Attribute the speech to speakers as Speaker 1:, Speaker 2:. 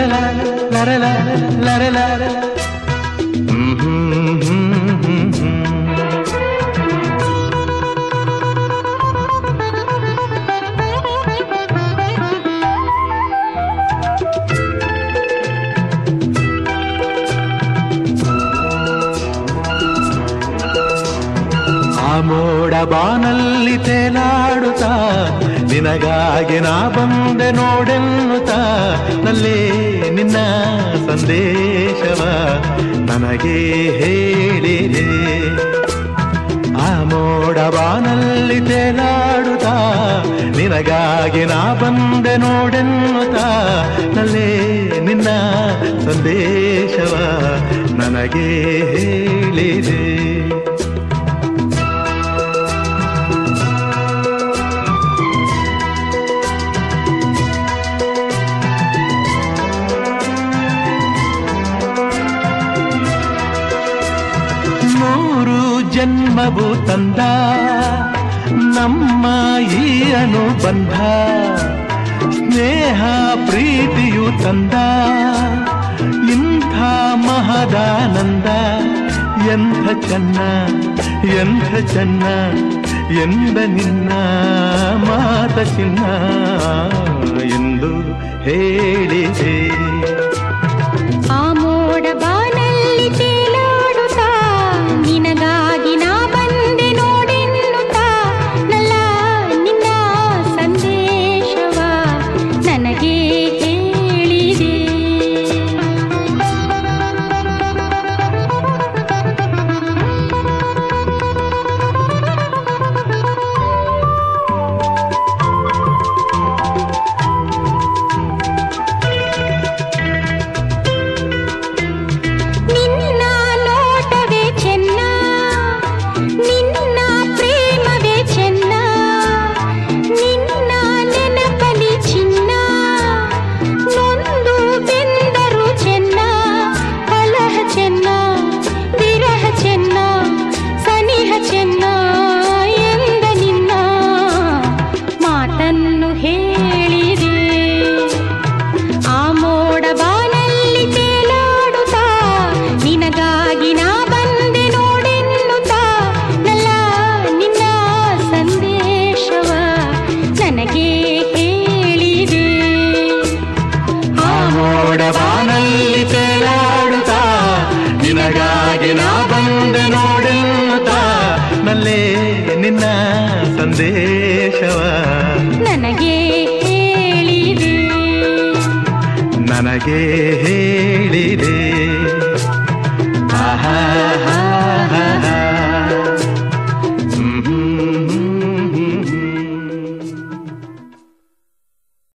Speaker 1: ಲರಲ ಲರಲ ಲರಲ ಹ್ಮ್ ಹ್ಮ್ ಹ್ಮ್ ಹ್ಮ್ ಹ್ಮ್ ಆ ಮೋಡ ಬಾನಲ್ಲಿ ತೇಲಾಡುತ್ತಾ ನಿನಗಾಗಿ ನಾ ಬಂದೆ ನೋಡೆನ್ನುತ್ತಾ ನಲ್ಲೇ ನಿನ್ನ ಸಂದೇಶವ ನನಗೆ ಹೇಳಿದೆ ಆ ಮೋಡ ಬಾನಲ್ಲಿ ತೇಲಾಡುತ್ತಾ ನಿನಗಾಗಿ ನಾ ಬಂದೆ ನೋಡೆನ್ನುತ್ತಾ ನಲ್ಲೇ ನಿನ್ನ ಸಂದೇಶವ ನನಗೆ ಹೇಳಿದೆ ನೂರು ಜನ್ಮವು ತಂದ ನಮ್ಮ ಈ ಅನುಬಂಧ ಸ್ನೇಹ ಪ್ರೀತಿಯು ತಂದ ಇಂಥ ಮಹದಾನಂದ ಎಂಥ ಚೆನ್ನ ಎಂಥ ಚೆನ್ನ ಎಂದ ನಿನ್ನ ಮಾತ ಚಿನ್ನ ಎಂದು ಹೇಳಿದೆ
Speaker 2: ಆ ಮೋಡ ಬಾನಲ್ಲಿ ತೇಲಾಡುತ್ತಾ ನಿನಗಾಗಿ ನಾ ಬಂದೆ ನೋಡೆನ್ನುತ್ತಾ ನಲ್ಲ ನಿನ್ನ ಸಂದೇಶವ ನನಗೆ ಹೇಳಿದೆ ನಿನ್ನ ನೋಟವೇ ಚೆನ್ನ ನಿನ್ನ ಪ್ರೇಮವೇ ಚೆನ್ನ ನಿನ್ನ ನೆನಪಲಿ ಚಿನ್ನ ನೊಂದು ಬೆಂದರು ಚೆನ್ನ ಕಲಹ ಚೆನ್ನ ವಿರಹ ಚೆನ್ನ ಸನಿಹ ಚೆನ್ನ ಎಂದ ನಿನ್ನ ಮಾತನ್ನು ಹೇಳಿದೆ ಆ ಮೋಡ ಬಾನಲ್ಲಿ ತೇಲಾಡುತ್ತಾ ನಿನಗಾಗಿ ನಾ ಬಂದೆ ನೋಡೆನ್ನುತ್ತಾ ನಲ್ಲ ನಿನ್ನ ಸಂದೇಶವ ನನಗೆ ಹೇಳಿದೆ
Speaker 1: ಆ ಮೋಡ ಬಾನಲ್ಲಿ ತೇಲಾಡುತ್ತಾ ನಿನಗಾಗಿ ನಾ ಬಂದೆ ನೋಡೆನ್ನುತ್ತಾ ನಲ್ಲೇ ನಿನ್ನ ಸಂದೇಶವ
Speaker 2: ನನಗೆ ಹೇಳಿದೆ
Speaker 1: ನನಗೆ ಹೇಳಿದೆ ಆಹಾ